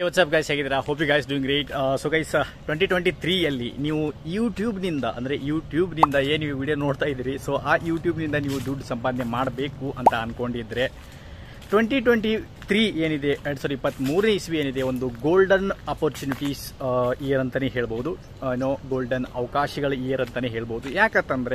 WhatsApp guys ಹೇಗಿದ್ದೀರಾ hope you guys doing great so guys twenty twenty ತ್ರೀಯಲ್ಲಿ ನೀವು ಯೂಟ್ಯೂಬ್ನಿಂದ ಅಂದರೆ ಯೂಟ್ಯೂಬ್ನಿಂದ ಏನು ನೀವು ವಿಡಿಯೋ ನೋಡ್ತಾ ಇದ್ದೀರಿ ಸೊ ಆ ಯೂಟ್ಯೂಬ್ನಿಂದ ನೀವು ದುಡ್ಡು ಸಂಪಾದನೆ ಮಾಡಬೇಕು ಅಂತ ಅಂದ್ಕೊಂಡಿದ್ರೆ ಟ್ವೆಂಟಿ ಟ್ವೆಂಟಿ ತ್ರೀ ಏನಿದೆ ಎರಡು ಸಾವಿರದ ಇಪ್ಪತ್ತ್ಮೂರನೇ ಇಸ್ವಿ ಏನಿದೆ ಒಂದು ಗೋಲ್ಡನ್ ಅಪರ್ಚುನಿಟೀಸ್ ಇಯರ್ ಅಂತಲೇ ಹೇಳ್ಬೋದು ಏನೋ ಗೋಲ್ಡನ್ ಅವಕಾಶಗಳ ಇಯರ್ ಅಂತಲೇ ಹೇಳ್ಬೋದು ಯಾಕಂತಂದರೆ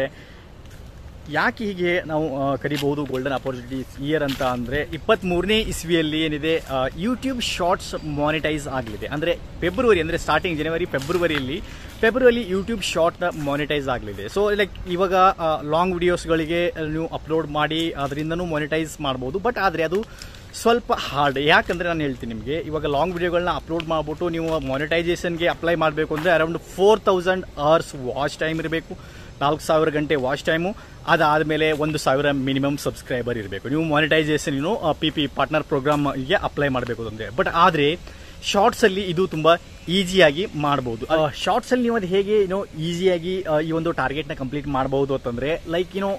ಯಾಕೆ ಹೀಗೆ ನಾವು ಆ, ಕರಿಬಹುದು ಗೋಲ್ಡನ್ ಅಪರ್ಚುನಿಟೀಸ್ ಇಯರ್ ಅಂತ ಅಂದರೆ ಇಪ್ಪತ್ತ್ಮೂರನೇ ಇಸ್ವಿಯಲ್ಲಿ ಏನಿದೆ ಯೂಟ್ಯೂಬ್ ಶಾರ್ಟ್ಸ್ ಮಾನಿಟೈಸ್ ಆಗಲಿದೆ ಅಂದರೆ ಫೆಬ್ರವರಿ ಅಂದರೆ ಸ್ಟಾರ್ಟಿಂಗ್ ಜನವರಿ ಫೆಬ್ರವರಿಯಲ್ಲಿ ಫೆಬ್ರವರಿ ಯೂಟ್ಯೂಬ್ ಶಾರ್ಟ್ನ ಮಾನಿಟೈಸ್ ಆಗಲಿದೆ ಸೊ ಲೈಕ್ ಇವಾಗ ಲಾಂಗ್ ವಿಡಿಯೋಸ್ಗಳಿಗೆ ನೀವು ಅಪ್ಲೋಡ್ ಮಾಡಿ ಅದರಿಂದನೂ ಮಾನಿಟೈಸ್ ಮಾಡ್ಬೋದು ಬಟ್ ಆದರೆ ಅದು ಸ್ವಲ್ಪ ಹಾರ್ಡ್ ಯಾಕಂದರೆ ನಾನು ಹೇಳ್ತೀನಿ ನಿಮಗೆ ಇವಾಗ ಲಾಂಗ್ ವಿಡಿಯೋಗಳನ್ನ ಅಪ್ಲೋಡ್ ಮಾಡಿಬಿಟ್ಟು ನೀವು ಮಾನಿಟೈಸೇಷನ್ಗೆ ಅಪ್ಲೈ ಮಾಡಬೇಕು ಅಂದರೆ around four thousand hours watch time ಇರಬೇಕು ನಾಲ್ಕು ಸಾವಿರ ಗಂಟೆ ವಾಚ್ ಟೈಮು ಅದಾದಮೇಲೆ ಒಂದು ಸಾವಿರ ಮಿನಿಮಮ್ ಸಬ್ಸ್ಕ್ರೈಬರ್ ಇರಬೇಕು ನೀವು ಮಾನಿಟೈಸೇಷನ್ ಏನು ಪಿ ಪಿ ಪಾರ್ಟ್ನರ್ ಪ್ರೋಗ್ರಾಮ್ಗೆ ಅಪ್ಲೈ ಮಾಡಬೇಕು ಅಂದರೆ ಬಟ್ ಆದರೆ ಶಾರ್ಟ್ಸಲ್ಲಿ ಇದು ತುಂಬ ಈಸಿಯಾಗಿ ಮಾಡ್ಬೋದು ಶಾರ್ಟ್ಸಲ್ಲಿ ನೀವು ಅದು ಹೇಗೆ ಏನೋ ಈಸಿಯಾಗಿ ಈ ಒಂದು ಟಾರ್ಗೆಟ್ನ ಕಂಪ್ಲೀಟ್ ಮಾಡ್ಬೋದು ಅಂತಂದರೆ ಲೈಕ್ ಏನೋ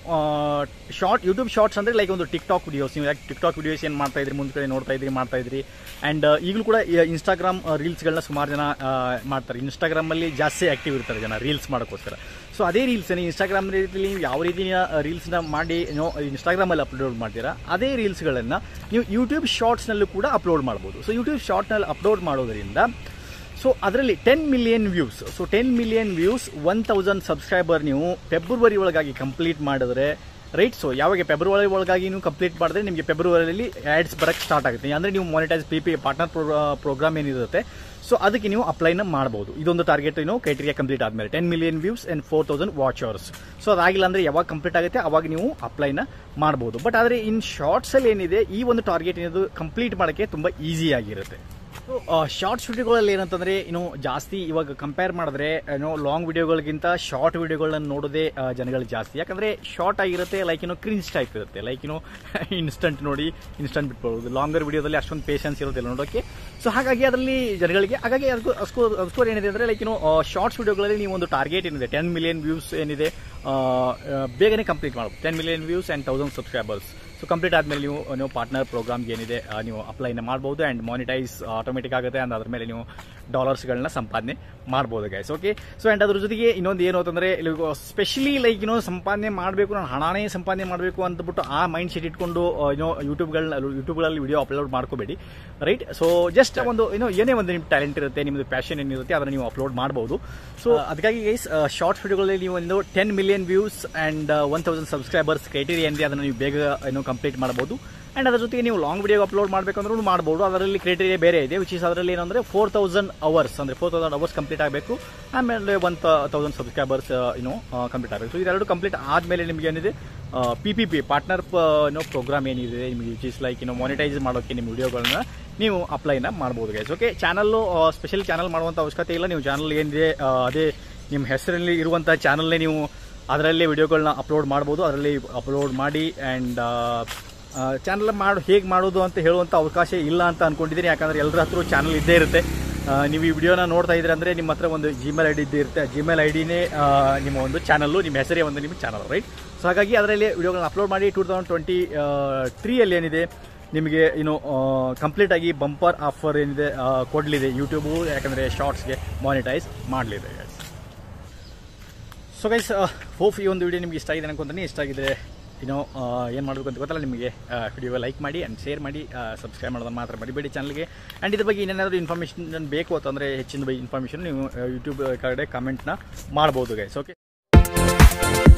ಶಾರ್ಟ್ ಯೂಟ್ಯೂಬ್ ಶಾರ್ಟ್ಸ್ ಅಂದರೆ ಲೈಕ್ ಒಂದು ಟಿಕ್ ಟಾಕ್ ವಿಡಿಯೋಸ್ ನೀವು ಯಾಕೆ ಟಿಕ್ ಟಾಕ್ ವಿಡಿಯೋಸ್ ಏನು ಮಾಡ್ತಾ ಇದ್ರಿ ಮುಂದೆ ಕಡೆ ನೋಡ್ತಾ ಇದ್ರಿ ಮಾಡ್ತಾ ಇದ್ರಿ ಆ್ಯಂಡ್ ಈಗಲೂ ಕೂಡ ಇನ್ಸ್ಟಾಗ್ರಾಮ್ ರೀಲ್ಸ್ಗಳನ್ನ ಸುಮಾರು ಜನ ಆ, ಮಾಡ್ತಾರೆ ಇನ್ಸ್ಟಾಗ್ರಾಮಲ್ಲಿ ಜಾಸ್ತಿ ಆ್ಯಕ್ಟಿವ್ ಇರ್ತಾರೆ ಜನ ರೀಲ್ಸ್ ಮಾಡೋಕ್ಕೋಸ್ಕರ ಸೊ ಅದೇ ರೀಲ್ಸ್ನ ಇನ್ಸ್ಟಾಗ್ರಾಮ್ ರೀತಿಯಲ್ಲಿ ನೀವು ಯಾವ ರೀತಿಯ ರೀಲ್ಸ್ನ ಮಾಡಿ ಏನೋ ಇನ್ಸ್ಟಾಗ್ರಾಮಲ್ಲಿ ಅಪ್ಲೋಡ್ ಮಾಡ್ತೀರಾ ಅದೇ ರೀಲ್ಸ್ಗಳನ್ನು ನೀವು ಯೂಟ್ಯೂಬ್ ಶಾರ್ಟ್ಸ್ನಲ್ಲೂ ಕೂಡ ಅಪ್ಲೋಡ್ ಮಾಡ್ಬೋದು ಸೊ ಯೂಟ್ಯೂಬ್ ಶಾರ್ಟ್ನಲ್ಲಿ ಅಪ್ಲೋಡ್ ಮಾಡೋದರಿಂದ ಸೊ ಅದರಲ್ಲಿ ten million views so ten million views one thousand subscriber ನೀವು ಫೆಬ್ರವರಿ ಒಳಗಾಗಿ ಕಂಪ್ಲೀಟ್ ಮಾಡಿದ್ರೆ ರೈಟ್ ಸೊ ಯಾವಾಗ ಫೆಬ್ರವರಿ ಒಳಗಾಗಿ ನೀವು ಕಂಪ್ಲೀಟ್ ಮಾಡಿದ್ರೆ ನಿಮಗೆ ಫೆಬ್ರವರಿಯಲ್ಲಿ ಆ್ಯಡ್ಸ್ ಬರೋಕ್ಕೆ ಸ್ಟಾರ್ಟ್ ಆಗುತ್ತೆ ಅಂದರೆ ನೀವು monetise P P partner program ಏನಿರುತ್ತೆ ಸೊ ಅದಕ್ಕೆ ನೀವು ಅಪ್ಲೈನ ಮಾಡ್ಬೋದು ಇದೊಂದು ಟಾರ್ಗೆಟ್ ಏನು ಕ್ರೈಟೀರಿಯಾ ಕಂಪ್ಲೀಟ್ ಆದಮೇಲೆ ten million views and four thousand watch hours so ಅದಾಗಿಲ್ಲ ಅಂದರೆ ಯಾವಾಗ ಕಂಪ್ಲೀಟ್ ಆಗುತ್ತೆ ಅವಾಗ ನೀವು ಅಪ್ಲೈನ ಮಾಡ್ಬೋದು ಬಟ್ ಆದರೆ ಇನ್ ಶಾರ್ಟ್ಸಲ್ಲಿ ಏನಿದೆ ಈ ಒಂದು ಟಾರ್ಗೆಟ್ ಏನಿದೆ ಕಂಪ್ಲೀಟ್ ಮಾಡೋಕ್ಕೆ ತುಂಬ ಈಸಿ ಆಗಿರುತ್ತೆ ಶಾರ್ಟ್ಸ್ ವಿಡಿಯೋಗಳಲ್ಲಿ ಏನಂತಂದ್ರೆ ಇನ್ನು ಜಾಸ್ತಿ ಇವಾಗ ಕಂಪೇರ್ ಮಾಡಿದ್ರೆ ಏನೋ ಲಾಂಗ್ ವಿಡಿಯೋಗಳಿಗಿಂತ ಶಾರ್ಟ್ ವಿಡಿಯೋಗಳನ್ನ ನೋಡೋದೇ ಆ, ಜನಗಳು ಜಾಸ್ತಿ ಯಾಕಂದ್ರೆ ಶಾರ್ಟ್ ಆಗಿರುತ್ತೆ ಲೈಕ್ ಏನೋ ಕ್ರಿನ್ಸ್ ಟೈಪ್ ಇರುತ್ತೆ ಲೈಕ್ ಏನೋ ಇನ್ಸ್ಟಂಟ್ ನೋಡಿ ಇನ್ಸ್ಟಂಟ್ ಬಿಟ್ಬೋದು ಲಾಂಗರ್ ವಿಡಿಯೋದಲ್ಲಿ ಅಷ್ಟೊಂದು ಪೇಷನ್ಸ್ ಇರೋದಿಲ್ಲ ನೋಡೋಕೆ ಸೊ ಹಾಗಾಗಿ ಅದರಲ್ಲಿ ಜನಗಳಿಗೆ ಹಾಗಾಗಿ ಅದಕ್ಕೂ ಅಸ್ಕೋ ಅಸ್ಕೋರ್ ಏನಿದೆ ಅಂದರೆ ಲೈಕ್ ಏನೋ ಶಾರ್ಟ್ಸ್ ವಿಡಿಯೋಗಳಲ್ಲಿ ನೀವು ಒಂದು ಟಾರ್ಗೆಟ್ ಏನಿದೆ ಟೆನ್ ಮಿಲಿಯನ್ ವ್ಯೂಸ್ ಏನಿದೆ ಆ, ಆ, ಬೇಗನೆ ಕಂಪ್ಲೀಟ್ ಮಾಡ್ಬೋದು ten million views and thousand subscribers so complete ಆದಮೇಲೆ ನೀವು ನೀವು ಪಾರ್ಟ್ನರ್ ಪ್ರೋಗ್ರಾಮ್ಗೆ ಏನಿದೆ ಆ, ನೀವು ಅಪ್ಲೈನ ಮಾಡ್ಬೋದು ಆ್ಯಂಡ್ ಮಾನಿಟೈಸ್ ಆಟೋಮೆಟಿಕ್ ಆಗುತ್ತೆ ಆ್ಯಂಡ್ ಅದ್ರ ಮೇಲೆ ನೀವು ಡಾಲರ್ಸ್ಗಳನ್ನ ಸಂಪಾದನೆ ಮಾಡ್ಬೋದು ಗೈಸ್ ಓಕೆ ಸೊ ಆ್ಯಂಡ್ ಅದ್ರ ಜೊತೆಗೆ ಇನ್ನೊಂದು ಏನು ಅಂತಂದರೆ ಸ್ಪೆಷಲಿ ಲೈಕ್ ಏನೋ ಸಂಪಾದನೆ ಮಾಡಬೇಕು ನಾನು ಹಣನೇ ಸಂಪಾದನೆ ಮಾಡಬೇಕು ಅಂತಬಿಟ್ಟು ಆ ಮೈಂಡ್ ಸೆಟ್ ಇಟ್ಕೊಂಡು ಆ, ಏನೋ ಯೂಟ್ಯೂಬ್ಗಳನ್ನ ಯೂಟ್ಯೂಬ್ಗಳಲ್ಲಿ ವಿಡಿಯೋ ಅಪ್ಲೋಡ್ ಮಾಡ್ಕೋಬೇಡಿ ರೈಟ್ ಸೊ ಜಸ್ಟ್ ಒಂದು ಏನೋ ಏನೇ ಒಂದು ನಿಮ್ಮ ಟ್ಯಾಲೆಂಟ್ ಇರುತ್ತೆ ನಿಮ್ಮದು ಪ್ಯಾಷನ್ ಏನಿರುತ್ತೆ ಅದನ್ನು ನೀವು ಅಪ್ಲೋಡ್ ಮಾಡ್ಬೋದು ಸೊ ಅದಕ್ಕಾಗಿ ಗೈಸ್ ಶಾರ್ಟ್ ವಿಡಿಯೋಗಳಲ್ಲಿ ನೀವು ಒಂದು ten million views and one thousand subscribers criteria ಏನಿದೆ ಅದನ್ನು ನೀವು ಬೇಗ ಏನೋ ಕಂಪ್ಲೀಟ್ ಮಾಡ್ಬೋದು ಆ್ಯಂಡ್ ಅದ್ರ ಜೊತೆಗೆ ನೀವು ಲಾಂಗ್ ವಿಡಿಯೋ ಅಪ್ಲೋಡ್ ಮಾಡಬೇಕಂದ್ರೂ ಮಾಡ್ಬೋದು ಅದರಲ್ಲಿ ಕ್ರೈಟೀರಿಯಾ ಬೇರೆ ಇದೆ ವಿಚ್ ಇಸ್ ಅದರಲ್ಲಿ ಏನಂದರೆ ಫೋರ್ ತೌಸಂಡ್ ಅವರ್ಸ್ ಅಂದರೆ ಫೋರ್ ತೌಸಂಡ್ ಅವರ್ಸ್ ಕಂಪ್ಲೀಟ್ ಆಗಬೇಕು ಆಮೇಲೆ ಒನ್ ತೌಸಂಡ್ ಸಬ್ಸ್ಕ್ರೈಬರ್ಸ್ ಏನು ಕಂಪ್ಲೀಟ್ ಆಗಬೇಕು ಸೊ ಇದೆರಡು ಕಂಪ್ಲೀಟ್ ಆದಮೇಲೆ ನಿಮಗೆ ಏನಿದೆ ಪಿ ಪಿ ಪಿ ಪಾರ್ಟ್ನರ್ ಏನೋ ಪ್ರೋಗ್ರಾಮ್ ಏನಿದೆ ನಿಮಗೆ ವಿಚ್ ಇಸ್ ಲೈಕ್ ಏನೋ ಮಾನಿಟೈಸ್ ಮಾಡೋಕ್ಕೆ ನಿಮ್ಮ ವಿಡಿಯೋಗಳನ್ನ ನೀವು ಅಪ್ಲೈನ ಮಾಡ್ಬೋದು ಗೈಸ್ ಓಕೆ ಚಾನಲ್ಲು ಸ್ಪೆಷಲ್ ಚಾನಲ್ ಮಾಡುವಂಥ ಅವಶ್ಯಕತೆ ಇಲ್ಲ ನೀವು ಚಾನಲ್ ಏನಿದೆ ಆ, ಅದೇ ನಿಮ್ಮ ಹೆಸರಲ್ಲಿ ಇರುವಂಥ ಚಾನಲ್ನೇ ನೀವು ಅದರಲ್ಲೇ ವಿಡಿಯೋಗಳನ್ನ ಅಪ್ಲೋಡ್ ಮಾಡ್ಬೋದು ಅದರಲ್ಲಿ ಅಪ್ಲೋಡ್ ಮಾಡಿ ಆ್ಯಂಡ್ ಚಾನಲ್ ಮಾಡು ಹೇಗೆ ಮಾಡೋದು ಅಂತ ಹೇಳುವಂಥ ಅವಕಾಶ ಇಲ್ಲ ಅಂತ ಅನ್ಕೊಂಡಿದ್ದೀನಿ ಯಾಕಂದರೆ ಎಲ್ಲರ ಹತ್ರ ಚಾನಲ್ ಇದ್ದೇ ಇರುತ್ತೆ ಆ, ನೀವು ಈ ವಿಡಿಯೋನ ನೋಡ್ತಾ ಇದ್ದೀರ ಅಂದರೆ ನಿಮ್ಮ ಹತ್ರ ಒಂದು ಜಿಮೇಲ್ ಐ ಡಿ ಇದ್ದೇ ಇರುತ್ತೆ ಜಿಮೇಲ್ ಐ ಡಿನೇ ನಿಮ್ಮ ಒಂದು ಚಾನಲ್ಲು ನಿಮ್ಮ ಹೆಸರೇ ಒಂದು ನಿಮ್ಮ ಚಾನಲ್ ರೈಟ್ ಸೊ ಹಾಗಾಗಿ ಅದರಲ್ಲಿ ವಿಡಿಯೋಗಳನ್ನ ಅಪ್ಲೋಡ್ ಮಾಡಿ ಟೂ ತೌಸಂಡ್ ಟ್ವೆಂಟಿ ತ್ರೀಯಲ್ಲಿ ಏನಿದೆ ನಿಮಗೆ ಏನು ಕಂಪ್ಲೀಟ್ ಆಗಿ ಬಂಪರ್ ಆಫರ್ ಏನಿದೆ ಆ, ಕೊಡಲಿದೆ ಯೂಟ್ಯೂಬು ಯಾಕಂದರೆ ಶಾರ್ಟ್ಸ್ಗೆ ಮಾನಿಟೈಸ್ ಮಾಡಲಿದೆ ಸೊ ಗೈಸ್ ಹೋಪ್ ಈ ಒಂದು ವಿಡಿಯೋ ನಿಮಗೆ ಇಷ್ಟ ಆಗಿದೆ ಅನ್ಕೊಂತೀನಿ ಇಷ್ಟ ಆಗಿದ್ರೆ ಏನೋ ಏನು ಮಾಡಬೇಕು ಅಂತ ಗೊತ್ತಲ್ಲ ನಿಮಗೆ ವಿಡಿಯೋ ಲೈಕ್ ಮಾಡಿ ಆ್ಯಂಡ್ ಶೇರ್ ಮಾಡಿ ಸಬ್ಸ್ಕ್ರೈಬ್ ಮಾಡೋದನ್ನು ಮಾತ್ರ ಮರಿಬೇಡಿ ಚಾನಲ್ಗೆ ಆ್ಯಂಡ್ ಇದ್ರ ಬಗ್ಗೆ ಏನೇನಾದರೂ ಇನ್ಫಾರ್ಮೇಷನ್ ಬೇಕು ಅಂತಂದರೆ ಹೆಚ್ಚಿನ ಇನ್ಫಾರ್ಮೇಷನ್ ನೀವು ಯೂಟ್ಯೂಬ್ ಕಡೆ ಕಮೆಂಟ್ನ ಮಾಡ್ಬೋದು ಗೈಸ್ ಓಕೆ